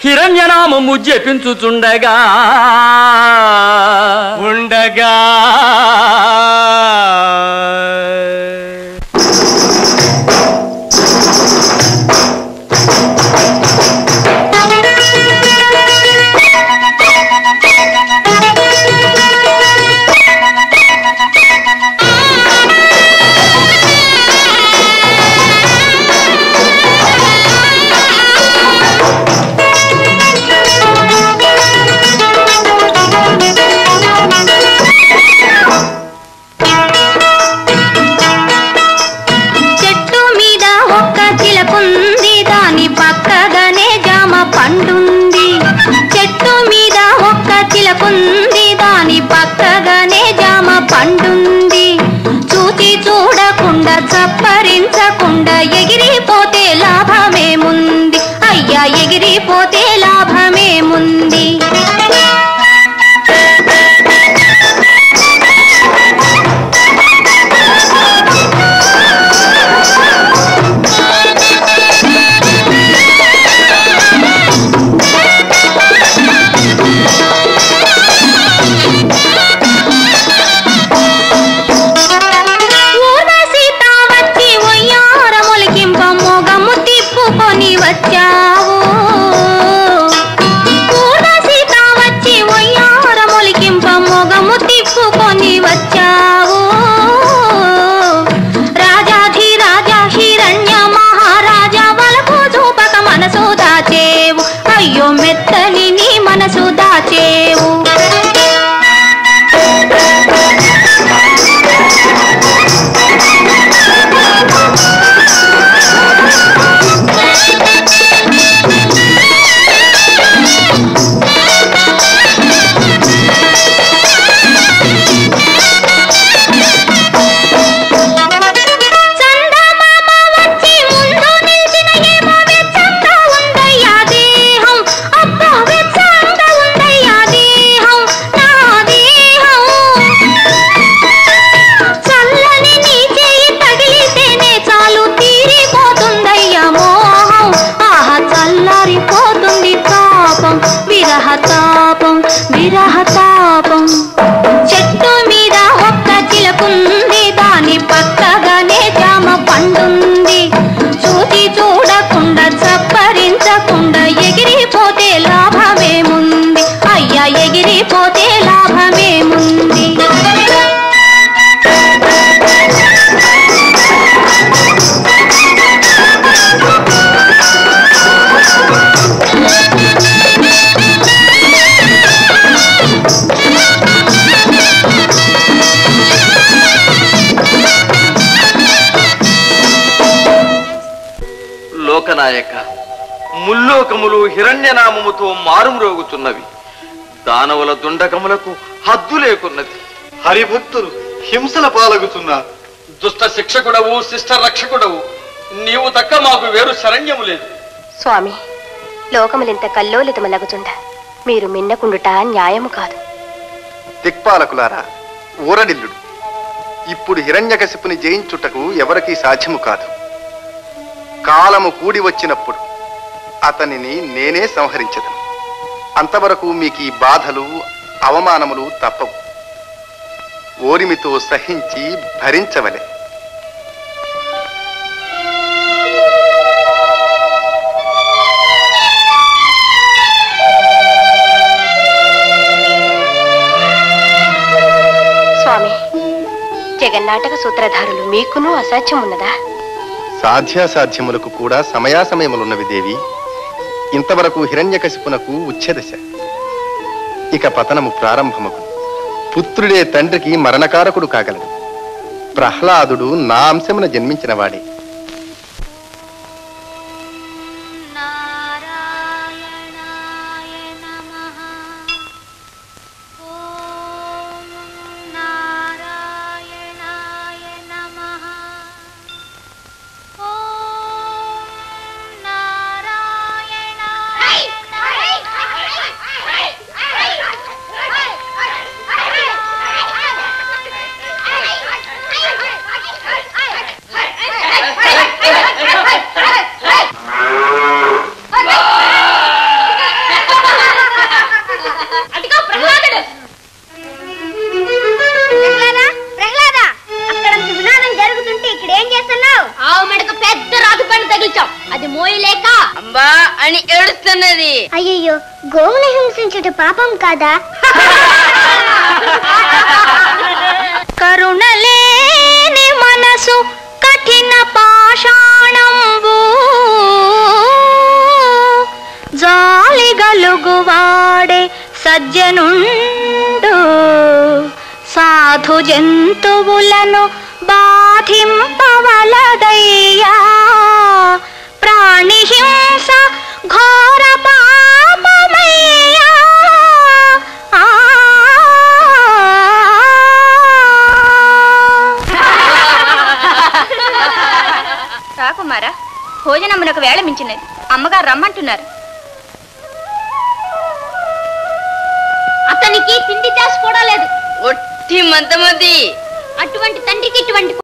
హిరణ్యనామము జపించుచుండగా ఉండగా చెట్టు మీద ఒక్క చిలకుంది దాని పక్కగానే జామ పండుంది చెట్టు మీద ఒక్క చిలకుంది దాని పక్కగానే జామ పండుంది చూసి చూడకుండా చప్పరించకుండా ఎగిరిపోతే లాభమేముంది అయ్యా ఎగిరిపోతే లాభమేముంది ఊర్వశి తా వచ్చి ఒయ్యారములికింప మొగము తిప్పుకొని వచ్చావు ఊర్వశి తా వచ్చి ఒయ్యారములికింప మొగము తిప్పుకొని వచ్చావు రాజాధి రాజా హిరణ్య మహారాజా వలకు చూపక మనసు దాచేవు అయ్యో మెత్తని నీ మనసు దాచేవు చందమామ వచ్చి ముందు నిలిచిన ఏమో వెచ్చంగా ఉందయ్యా దేహం అబ్బా వెచ్చంగా ఉందయ్యా దేహం నా దేహం చల్లని నీ చేయి తగిలితేనే చాలు తీరిపోతుందయ్యా మోహం ఆహా చల్లారిపోతుంది తాపం విరహ తాపం విరహ తాపం చెట్టు మీద ఒక్క చిలకుంది దాని పక్కగానే జామ పండుంది చూసి చూడకుండా చప్పరించకుండా ఎగిరిపోతే లాభమేముంది అయ్యా ఎగిరిపోతే లాభమేముంది లోకనాయక ముల్లోకములు హిరణ్యనామముతో మారుమ్రోగుతున్నవి దానవుల దుండకములకు హద్దు లేకున్నది హరిభక్తులు హింసల పాలగుతున్నారు దుష్ట శిక్షకుడవు శిష్ట రక్షకుడవు నీవు తక్క మాకు వేరు శరణ్యము లేదు స్వామి లోకములింత కల్లోలితమలగుచుండ మీరు మిన్నకుండుట న్యాయము కాదు దిక్పాలకులారా ఊరడిల్లుడు ఇప్పుడు హిరణ్యకశిపుని జయించుటకు ఎవరికీ సాధ్యము కాదు కాలము కూడి వచ్చినప్పుడు అతనిని నేనే సంహరించదను అంతవరకు మీకు ఈ బాధలు అవమానములు తప్పవు ఓరిమితో సహించి భరించవలే స్వామి జగన్నాటక సూత్రధారులు మీకును అసాధ్యం ఉన్నదా సాధ్యాసాధ్యములకు కూడా సమయాసమయములున్నవి దేవి ఇంతవరకు హిరణ్యకశిపునకు ఉచ్ఛదశ ఇక పతనము ప్రారంభముకు పుత్రుడే తండ్రికి మరణకారకుడు కాగలడు ప్రహ్లాదుడు నా అంశమున జన్మించిన వాడే నారాయణ అంబా అని ఏడుస్తున్నది అయ్యయ్యో గోవుని హింసించుట పాపం కాదా కరుణలేని మనసు కఠిన పాషాణంబు జాలి గలుగువాడే సజ్జనుండు సాధు జంతువులను బాధింపవలదయ్యా ప్రాణి హింస ఘోర పాపమయ్యా ఆ రాకుమారా భోజనమునకు వేళ మించినది అమ్మగారు రమ్మంటున్నారు అతనికి తిండి చేసి కూడా లేదు ఒట్టి మంతమది అటువంటి తండ్రికి ఇటువంటి